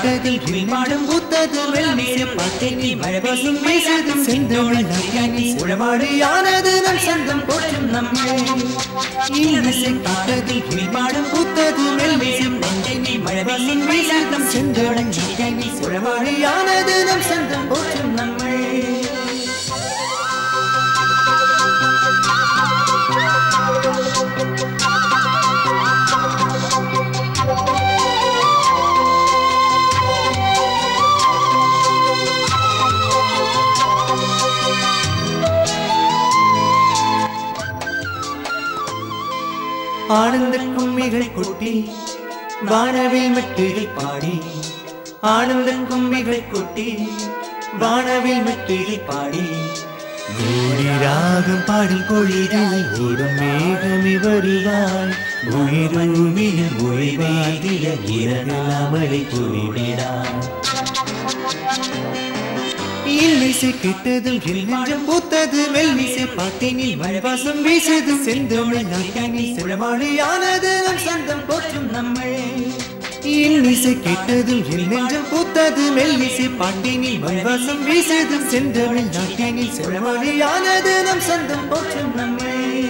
கட்டதில் கிளிமாடும் பூத்தது மெல்லிசை பாட்டினில் மழை பெய்யும் வீசதும் செந்தமிழ் நாட்டினில் உழவாடியானது நம் சொந்தம் போற்றும் நம்மை இன்னிசை காட்டதில் கிளிமாடும் பூத்தது மெல்லிசை பாட்டினில் மழை பெய்யும் வீசதும் செந்தமிழ் நாட்டினில் உழவாடியானது நம் சொந்தம் போற்றும் நம்மை ஆனந்த கும்மிகள் கொட்டி வானவில் மெட்டிகள் பாடி ஆனந்த கும்மிகள் கொட்டி வானவில் மெட்டிகள் பாடி ஓடி ராகம் பாடும் பொழிதாய் ஓடும் மேகம் வருவாய் உயிருமியில் ஓய்வாகிய இரகலாமலை புரிவிடாய் இல்லிசை கெட்டதும் நெஞ்சம் பூத்தது மெல்லிசை பாட்டினில் மழைவாசம் வீசது செந்தமிழ் நாட்டினில் செலவாளியானது நம் சொந்தம் போற்றும் நம்மை இன்னிசை கெட்டதும் நெஞ்சம் பூத்தது மெல்லிசை பாட்டினில் மழைவாசம் வீசது செந்தமிழ் நாட்டினில் செலவாளியானது நம் சொந்தம் போற்றும் நம்மை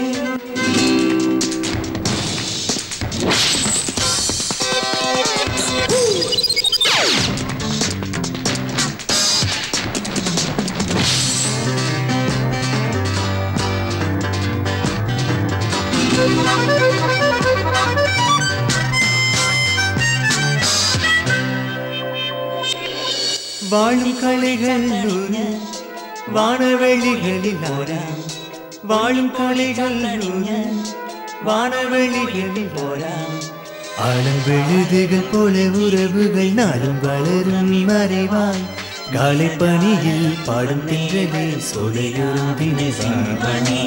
வாழும் கலைகள் நூறு வானவெளிகளில் ஆரா வாழும் கலைகள் நூறு வானவெளிகளில் ஓரா ஆழவெழுதுகள் போல உறவுகள் நாளும் வளரும் மறைவாய் காலை பணியில் பாடும் தின்றதே சோலையோரும் தினை சாம்பனே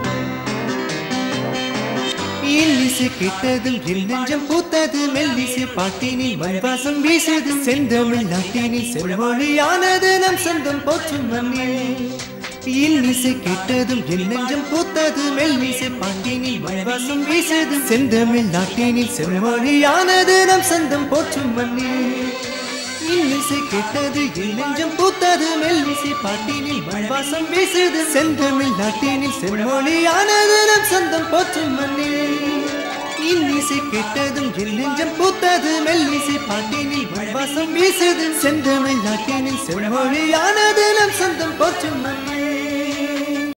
இல்லிசை கெட்டதும் என் நெஞ்சம் பூத்தது மெல்லிசை பாட்டினில் மண்வாசம் வீசது செந்தமிழ் நாட்டினில் செல்வழியானது நம் சொந்தம் போற்றும் நம்மே இல்லிசை கெட்டதும் என் நெஞ்சம் பூத்தது மெல்லிசை பாட்டினில் மண்வாசம் வீசது செந்தமிழ் நாட்டினில் செல்வழியானது நம் சொந்தம் போற்றும் மண்ணே இன்னிசை கெட்டது என் நெஞ்சம் பூத்தது மெல்லிசை பாட்டினில் மண்வாசம் வீசுது செந்தமிழ் நாட்டினில் செம்மொழியானது நம் சொந்தம் போற்றும் மண்ணே இன்னிசை கெட்டதும் என் நெஞ்சம் பூத்தது மெல்லிசை பாட்டினில் மண்வாசம் வீசுது செந்தமிழ் நாட்டினில் செம்மொழியானது நம் சொந்தம் போற்றும் மண்ணே